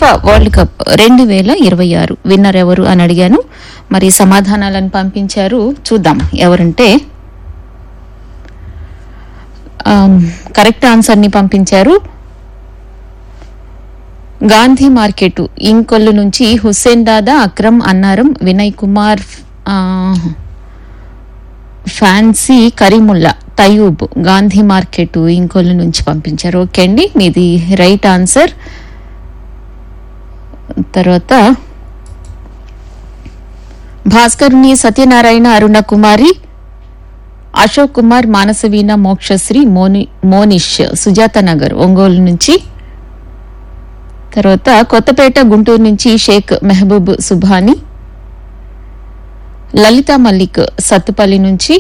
FIFA world cup రెండు వేల ఇరవై ఆరు విన్నర్ ఎవరు అని అడిగాను మరి సమాధానాలను పంపించారు చూద్దాం ఎవరంటే ఆమ్, కరెక్ట్ ఆన్సర్ ని పంపించారు గాంధీ మార్కెట్ ఇంకొల్లు నుంచి హుస్సేన్ దాదా అక్రమ్ అన్నారం వినయ్ కుమార్ ఆ, ఫ్యాన్సీ కరీముల్లా తయూబ్ గాంధీ మార్కెట్ ఇంకొల్లు నుంచి పంపించారు ఓకే అండి మీది రైట్ ఆన్సర్ తర్వాత భాస్కరుని సత్యనారాయణ అరుణ కుమారి అశోక్ కుమార్ మానసవీణ మోక్షశ్రీ మోని మోనిష్ సుజాత నగర్ ఒంగోలు నుంచి తర్వాత కొత్తపేట గుంటూరు నుంచి షేక్ మెహబూబ్ సుభాని లలిత మల్లిక్ సత్తుపల్లి నుంచి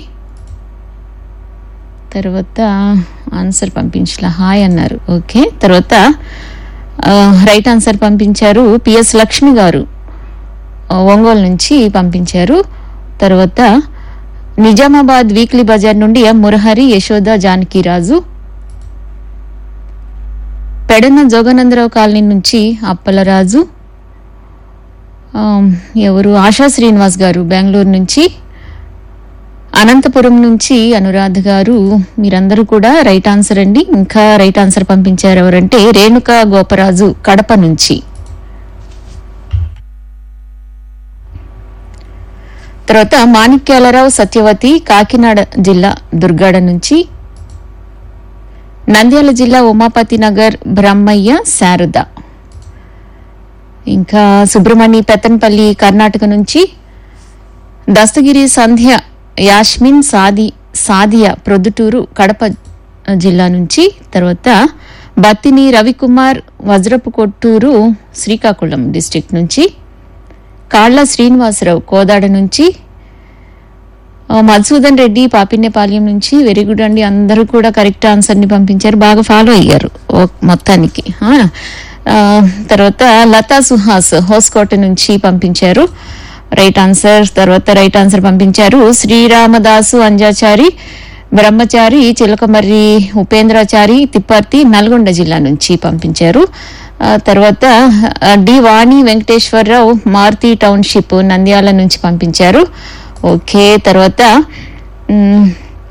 తర్వాత ఆన్సర్ పంపించలా హాయ్ అన్నారు ఓకే తర్వాత ఆ, రైట్ ఆన్సర్ పంపించారు పిఎస్ లక్ష్మి గారు ఆ, ఒంగోలు నుంచి పంపించారు తర్వాత నిజామాబాద్ వీక్లీ బజార్ నుండి ఎం మురహరి యశోద జానకిరాజు పెడన జోగనందరావు కాలనీ నుంచి అప్పలరాజు ఆమ్, ఎవరు ఆశా శ్రీనివాస్ గారు బెంగళూరు నుంచి అనంతపురం నుంచి అనురాధ గారు మీరందరూ కూడా రైట్ ఆన్సర్ అండి ఇంకా రైట్ ఆన్సర్ పంపించారు ఎవరంటే రేణుక గోపరాజు కడప నుంచి తర్వాత మాణిక్యాలరావు సత్యవతి కాకినాడ జిల్లా దుర్గాడ నుంచి నంద్యాల జిల్లా ఉమాపతి నగర్ బ్రహ్మయ్య శారద ఇంకా సుబ్రహ్మణి పెత్తన్పల్లి కర్ణాటక నుంచి దస్తగిరి సంధ్య యాస్మిన్ సాది సాదియా ప్రొద్దుటూరు కడప జిల్లా నుంచి తర్వాత బత్తిని రవికుమార్ వజ్రపు కొట్టూరు శ్రీకాకుళం డిస్టిక్ నుంచి కాళ్ల శ్రీనివాసరావు కోదాడ నుంచి ఆ, మధుసూదన్ రెడ్డి పాపిన్యపాలెం నుంచి వెరీ గుడ్ అండి అందరూ కూడా కరెక్ట్ ఆన్సర్ ని పంపించారు బాగా ఫాలో అయ్యారు ఓ- మొత్తానికి ఆ, ఆ, తర్వాత లతా సుహాస్ హోస్కోట నుంచి పంపించారు రైట్ ఆన్సర్ తర్వాత రైట్ ఆన్సర్ పంపించారు శ్రీరామదాసు అంజాచారి బ్రహ్మచారి చిలకమర్రి ఉపేంద్రాచారి తిప్పర్తి నల్గొండ జిల్లా నుంచి పంపించారు ఆ, తర్వాత ఆ, డి వాణి వెంకటేశ్వరరావు మారుతి టౌన్షిప్ నంద్యాల నుంచి పంపించారు ఓకే తర్వాత మ్,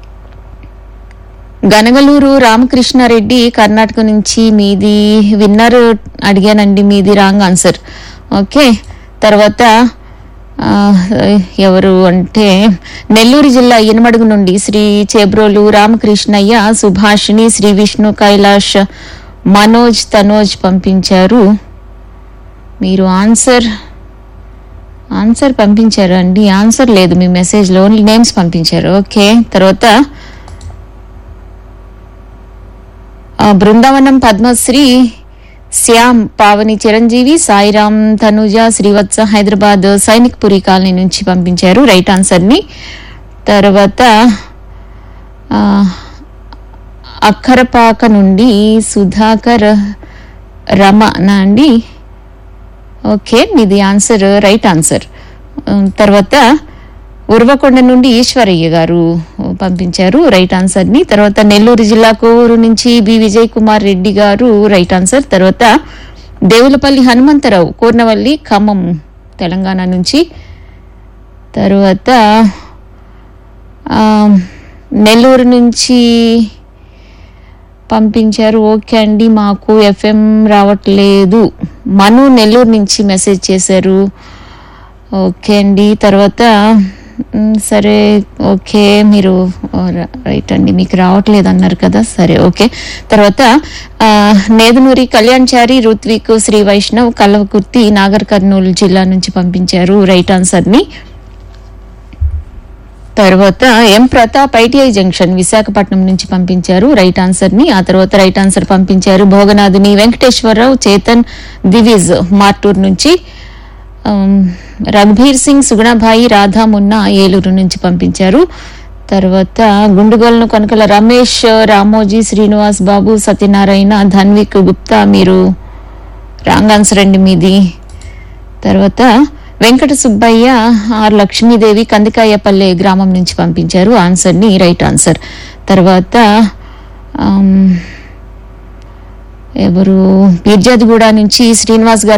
గనగలూరు రామకృష్ణారెడ్డి కర్ణాటక నుంచి మీది విన్నర్ అడిగానండి మీది రాంగ్ ఆన్సర్ ఓకే తర్వాత ఆ, ఎవరు అంటే నెల్లూరు జిల్లా ఇనమడుగు నుండి శ్రీ చేబ్రోలు రామకృష్ణయ్య సుభాషిణి శ్రీ విష్ణు కైలాష్ మనోజ్ తనోజ్ పంపించారు మీరు ఆన్సర్ ఆన్సర్ పంపించారు అండి ఆన్సర్ లేదు మీ మెసేజ్లో ఓన్లీ నేమ్స్ పంపించారు ఓకే తర్వాత ఆ, బృందావనం పద్మశ్రీ శ్యామ్ పావని చిరంజీవి సాయిరామ్ తనుజ శ్రీవత్స హైదరాబాద్ సైనిక్ పురి కాలనీ నుంచి పంపించారు రైట్ ఆన్సర్ ని తర్వాత ఆ, అక్కరపాక నుండి సుధాకర్ రమణ అండి ఓకే మీది ఆన్సర్ రైట్ ఆన్సర్ ఉమ్, తర్వాత ఉర్వకొండ నుండి ఈశ్వరయ్య గారు పంపించారు రైట్ ఆన్సర్ ని తర్వాత నెల్లూరు జిల్లా కోవూరు నుంచి బి విజయ్ కుమార్ రెడ్డి గారు రైట్ ఆన్సర్ తర్వాత దేవులపల్లి హనుమంతరావు కూర్నవల్లి ఖమ్మం తెలంగాణ నుంచి తర్వాత ఆ, నెల్లూరు నుంచి పంపించారు ఓకే అండి మాకు ఎఫ్ఎం రావట్లేదు మను నెల్లూరు నుంచి మెసేజ్ చేశారు ఓకే అండి తర్వాత మ్, సరే ఓకే మీరు ఓ, ర- రైట్ అండి మీకు రావట్లేదు అన్నారు కదా సరే ఓకే తర్వాత ఆ, నేదునూరి కళ్యాణ్చారి రుత్విక్ శ్రీ వైష్ణవ్ కల్వకుర్తి నాగర్ కర్నూలు జిల్లా నుంచి పంపించారు రైట్ ఆన్సర్ని తర్వాత M Pratap ITI junction Visakhapatnam నుంచి పంపించారు రైట్ ఆన్సర్ ని ఆ తర్వాత రైట్ ఆన్సర్ పంపించారు భోగనాథుని వెంకటేశ్వరరావు చేతన్ దివిజ్ మార్టూర్ నుంచి ఆమ్, రఘుబీర్ సింగ్ సుగుణభాయి రాధా మున్నా ఏలూరు నుంచి పంపించారు తర్వాత గుండుగోలను కనుకల రమేష్ రామోజీ శ్రీనివాస్ బాబు సత్యనారాయణ ధన్విక్ గుప్తా మీరు రాంగ్ ఆన్సర్ అండి మీది తర్వాత వెంకట సుబ్బయ్య ఆర్ లక్ష్మీదేవి కందికాయపల్లె గ్రామం నుంచి పంపించారు ఆన్సర్ ని రైట్ ఆన్సర్ తర్వాత ఆమ్, ఎవరు పీర్జాదిగూడ నుంచి శ్రీనివాస్ గారు